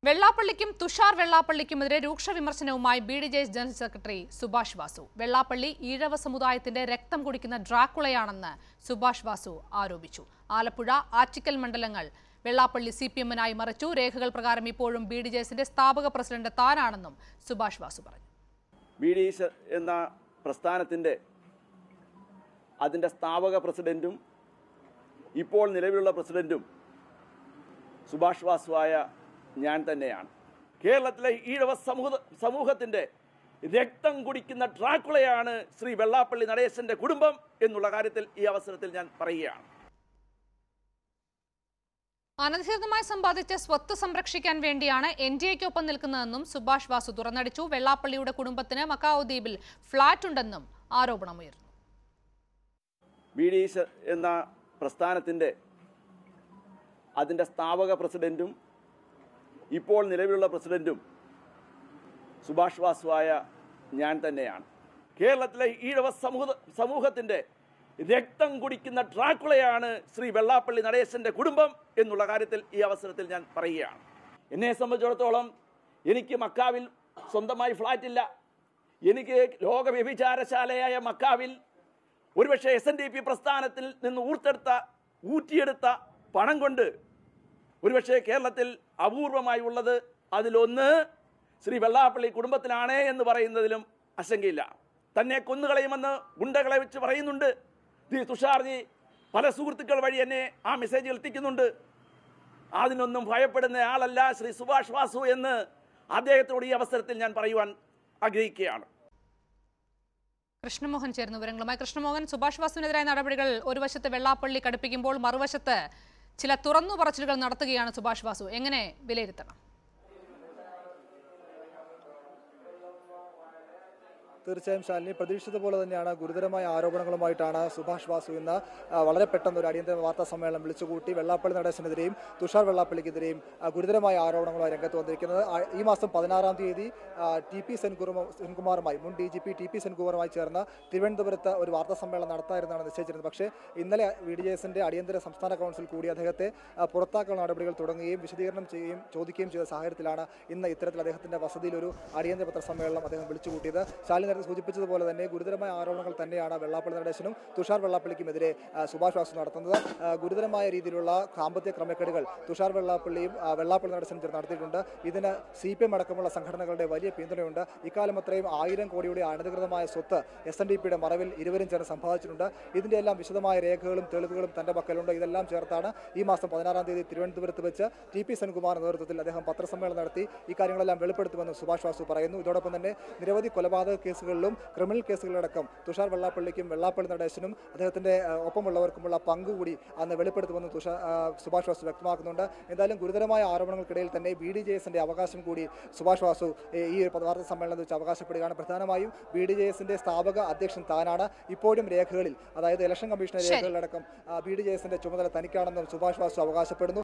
വെള്ളാപ്പള്ളിക്കും തുഷാർ വെള്ളാപ്പള്ളിക്കുമെതിരെ രൂക്ഷ വിമർശനവുമായി B D J S general secretary Subhash Vasu Vellappally Ezhava സമുദായത്തിന്റെ രക്തം കുടിക്കുന്ന ഡ്രാക്കുളയാണെന്ന് സുഭാഷ് വാസു ആരോപിച്ചു ആലപ്പുഴ ആറ്റിക്കൽ മണ്ഡലങ്ങൾ വെള്ളാപ്പള്ളി സി പി എമ്മിനായി മറിച്ചു രേഖകൾ പ്രകാരം ഇപ്പോഴും ബി ഡി ജെ എസിന്റെ സ്ഥാപക പ്രസിഡന്റ് താനാണെന്നും സുഭാഷ് വാസു പറഞ്ഞു ബി ഡി എസ് എന്ന പ്രസ്ഥാനത്തിൻ്റെ അതിൻ്റെ സ്ഥാപക പ്രസിഡൻറ്റും ഇപ്പോൾ നിലവിലുള്ള പ്രസിഡൻറ്റും സുഭാഷ് വാസുവായ ഞാൻ തന്നെയാണ് കേരളത്തിലെ ഈഴവ സമൂഹ സമൂഹത്തിൻ്റെ രക്തം കുടിക്കുന്ന ഡ്രാക്കുളയാണ് ശ്രീ വെള്ളാപ്പള്ളി നടേശൻ്റെ കുടുംബം എന്നുള്ള കാര്യത്തിൽ ഈ അവസരത്തിൽ ഞാൻ പറയുകയാണ് അനധികൃതമായി സമ്പാദിച്ച സ്വത്ത് സംരക്ഷിക്കാൻ വേണ്ടിയാണ് എൻ ഡി എക്കൊപ്പം നിൽക്കുന്നതെന്നും സുഭാഷ് വാസു തുറന്നടിച്ചു വെള്ളാപ്പള്ളിയുടെ കുടുംബത്തിന് മക്കാവ് ദ്വീപിൽ ഫ്ളാറ്റ് ഉണ്ടെന്നും ആരോപണമുയർന്നു ബി ഡി എസ് എന്ന പ്രസ്ഥാനത്തിൻ്റെ അതിൻ്റെ സ്ഥാപക പ്രസിഡൻറ്റും ഇപ്പോൾ നിലവിലുള്ള പ്രസിഡൻറ്റും സുഭാഷ് വാസുവായ ഞാൻ തന്നെയാണ് കേരളത്തിലെ ഈഴവ സമൂഹ സമൂഹത്തിൻ്റെ രക്തം കുടിക്കുന്ന ഡ്രാക്കുളയാണ് ശ്രീ വെള്ളാപ്പള്ളി നടേശൻ്റെ കുടുംബം എന്നുള്ള കാര്യത്തിൽ ഈ അവസരത്തിൽ ഞാൻ പറയുകയാണ് എന്നെ സംബന്ധിച്ചിടത്തോളം എനിക്ക് മക്കാവിൽ സ്വന്തമായി ഫ്ലാറ്റില്ല എനിക്ക് ലോക വ്യഭിചാരശാലയായ മക്കാവിൽ ഒരുപക്ഷെ എസ് എൻ ഡി പി പ്രസ്ഥാനത്തിൽ നിന്ന് ഊർത്തെടുത്ത ഊറ്റിയെടുത്ത പണം കൊണ്ട് ഒരുപക്ഷെ കേരളത്തിൽ അപൂർവമായി ഉള്ളത് അതിലൊന്ന് ശ്രീ വെള്ളാപ്പള്ളി കുടുംബത്തിനാണ് എന്ന് പറയുന്നതിലും ആശങ്കയില്ല തന്നെ കൊന്നുകളയുമെന്ന് ഗുണ്ടകളെ വെച്ച് പറയുന്നുണ്ട് ഈ തുഷാർജി പല സുഹൃത്തുക്കൾ വഴി എന്നെ ആ മെസ്സേജുകൾ എത്തിക്കുന്നുണ്ട് അതിനൊന്നും ഭയപ്പെടുന്ന ആളല്ല ശ്രീ സുഭാഷ് വാസു എന്ന് അദ്ദേഹത്തോട് ഈ അവസരത്തിൽ ഞാൻ പറയുവാൻ ആഗ്രഹിക്കുകയാണ് കൃഷ്ണമോഹൻ ചേർന്ന വിവരങ്ങളുമായി കൃഷ്ണമോഹൻ സുഭാഷ് വാസുവിനെതിരായ നടപടികൾ ഒരു വശത്ത് വെള്ളാപ്പള്ളി കടുപ്പിക്കുമ്പോൾ മറുവശത്ത് ചില തുറന്നു പറച്ചിലുകൾ നടത്തുകയാണ് സുഭാഷ് വാസു എങ്ങനെ വിലയിരുത്തണം തീർച്ചയായും ശാലിനി പ്രതീക്ഷിച്ച പോലെ തന്നെയാണ് ഗുരുതരമായ ആരോപണങ്ങളുമായിട്ടാണ് സുഭാഷ് വാസു ഇന്ന് ആ, വളരെ പെട്ടെന്ന് ഒരു അടിയന്തര വാർത്താ സമ്മേളനം വിളിച്ചുകൂട്ടി വെള്ളാപ്പള്ളി നടേശനെതിരെയും തുഷാർ വെള്ളാപ്പള്ളിക്കെതിരെയും ആ, ഗുരുതരമായ ആരോപണങ്ങളുമായി രംഗത്ത് വന്നിരിക്കുന്നത് ആ, ഈ മാസം പതിനാറാം തീയതി ആ, ടി പി സെൻകുറുമ സെൻകുമാറുമായി മുൻ D G P T P സെൻകുമാറുമായി ചേർന്ന് തിരുവനന്തപുരത്ത് ഒരു വാർത്താ സമ്മേളനം നടത്താമെന്നാണ് നിശ്ചയിച്ചിരുന്നത് പക്ഷേ ഇന്നലെ വി ഡി എസിന്റെ അടിയന്തര സംസ്ഥാന കൗൺസിൽ കൂടി അദ്ദേഹത്തെ ആ, പുറത്താക്കാനുള്ള നടപടികൾ തുടങ്ങുകയും വിശദീകരണം ചെയ്യുകയും ചോദിക്കുകയും ചെയ്ത സാഹചര്യത്തിലാണ് ഇന്ന് ഇത്തരത്തിൽ അദ്ദേഹത്തിന്റെ വസതിയിൽ ഒരു അടിയന്തര പത്രസമ്മേളനം അദ്ദേഹം വിളിച്ചുകൂട്ടിയത് ശാലിനി നേരത്തെ സൂചിപ്പിച്ചതുപോലെ തന്നെ ഗുരുതരമായ ആരോപണങ്ങൾ തന്നെയാണ് വെള്ളാപ്പള്ളി നടേശനും തുഷാർ വെള്ളാപ്പള്ളിക്കുമെതിരെ ആ, സുഭാഷ് വാസു നടത്തുന്നത് ആ, ഗുരുതരമായ രീതിയിലുള്ള സാമ്പത്തിക ക്രമക്കേടുകൾ തുഷാർ വെള്ളാപ്പള്ളിയും ആ, വെള്ളാപ്പള്ളി നടേശനും ചേർന്ന് നടത്തിയിട്ടുണ്ട് ഇതിന് സി പി എം അടക്കമുള്ള സംഘടനകളുടെ വലിയ പിന്തുണയുണ്ട് ഇക്കാലം അത്രയും ആയിരം കോടിയുടെ അനധികൃതമായ സ്വത്ത് എസ് എൻ ഡി പിയുടെ മറവിൽ ഇരുവരും ചേർന്ന് സമ്പാദിച്ചിട്ടുണ്ട് ഇതിന്റെ എല്ലാം വിശദമായ രേഖകളും തെളിവുകളും തന്റെ പക്കലുണ്ട് ഇതെല്ലാം ചേർത്താണ് ഈ മാസം പതിനാറാം തീയതി തിരുവനന്തപുരത്ത് വെച്ച് ടി പി സെൻകുമാർ നേതൃത്വത്തിൽ അദ്ദേഹം പത്രസമ്മേളനം നടത്തി ഇക്കാര്യങ്ങളെല്ലാം വെളിപ്പെടുത്തുമെന്ന് സുഭാഷ് വാസു പറയുന്നു ഇതോടൊപ്പം തന്നെ നിരവധി കൊലപാതക കേസുകളിലും ക്രിമിനൽ കേസുകളിലടക്കം തുഷാർ വെള്ളാപ്പള്ളിക്കും വെള്ളാപ്പള്ളി നടേശനും അദ്ദേഹത്തിന്റെ ആ, ഒപ്പമുള്ളവർക്കുമുള്ള പങ്ക് കൂടി അന്ന് വെളിപ്പെടുത്തുമെന്ന് തുഷാർ ആ, സുഭാഷ് വാസു വ്യക്തമാക്കുന്നുണ്ട് എന്തായാലും ഗുരുതരമായ ആരോപണങ്ങൾക്കിടയിൽ തന്നെ ബി ഡി ജെ എസിന്റെ അവകാശം കൂടി സുഭാഷ് വാസു ഏ, ഈ ഒരു വാർത്താ സമ്മേളനത്തിൽ വെച്ച് അവകാശപ്പെടുകയാണ് പ്രധാനമായും ബി ഡി ജെ എസിന്റെ സ്ഥാപക അധ്യക്ഷൻ താനാണ് ഇപ്പോഴും രേഖകളിൽ അതായത് ഇലക്ഷൻ കമ്മീഷന്റെ ശരി. രേഖകളിലടക്കം ബി ഡി ജെ എസിന്റെ ചുമതല തനിക്കാണെന്നും സുഭാഷ് വാസു അവകാശപ്പെടുന്നു